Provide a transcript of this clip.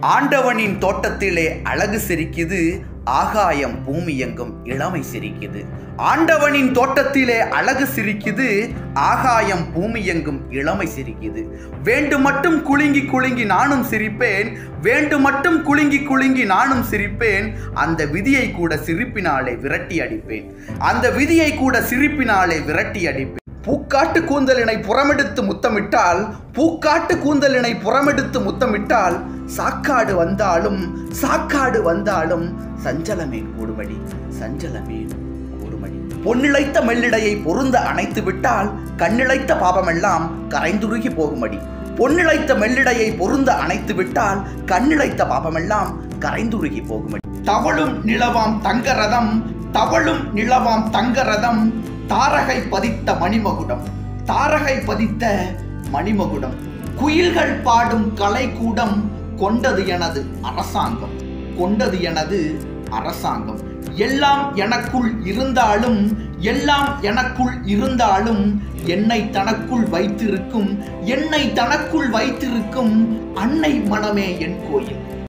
ஆண்டவனின் தோட்டத்திலே அழகு சிரிக்குது ஆகாயம் பூமி எங்கும் இளமை சிரிக்குது ஆண்டவனின் தோட்டத்திலே அழகு சிரிக்குது ஆகாயம் பூமி எங்கும் இளமை சிரிக்குது வேண்டு மட்டும் குலுங்கி குலுங்கி நானும் சிரிப்பேன் வேண்டு மட்டும் குலுங்கி குலுங்கி நானும் சிரிப்பேன் அந்த விதியை கூட சிரிப்பினாலே விரட்டி அடிப்பேன் அந்த விதியை கூட சிரிப்பினாலே விரட்டி அடிப்பேன் பூக்காட்டு கூந்தலினை புறமெடுத்து முத்தமிட்டால் பூக்காட்டு கூந்தலினை புறமெடுத்து முத்தமிட்டால் சாக்காடு வந்தாலும் சாக்காடு வந்தாலும் சஞ்சலமே கூடுமடி சஞ்சலமே கூடுமடி பொன்னிழைத்த மெல்லிடையை பொருந்த அணைத்து விட்டால் கண்ணிழைத்த பாவமெல்லாம் கரைந்துருகி போகுமடி பொன்னிழைத்த மெல்லிடையை பொருந்த அணைத்து விட்டால் கண்ணிழைத்த பாவமெல்லாம் கரைந்துருகி போகுமடி தவளும் நிலவாம் தங்கரதம் தவளும் நிலவாம் தங்கரதம் தாரகை பதித்த மணிமகுடம் தாரகை பதித்த மணிமகுடம் குயில்கள் பாடும் கலைக்கூடம் கொண்டது எனது அரசாங்கம் கொண்டது எனது அரசாங்கம் எல்லாம் எனக்குள் இருந்தாலும் எல்லாம் எனக்குள் இருந்தாலும் என்னை தனக்குள் வைத்திருக்கும் என்னை தனக்குள் வைத்திருக்கும் அன்னை மனமே என் கோயில்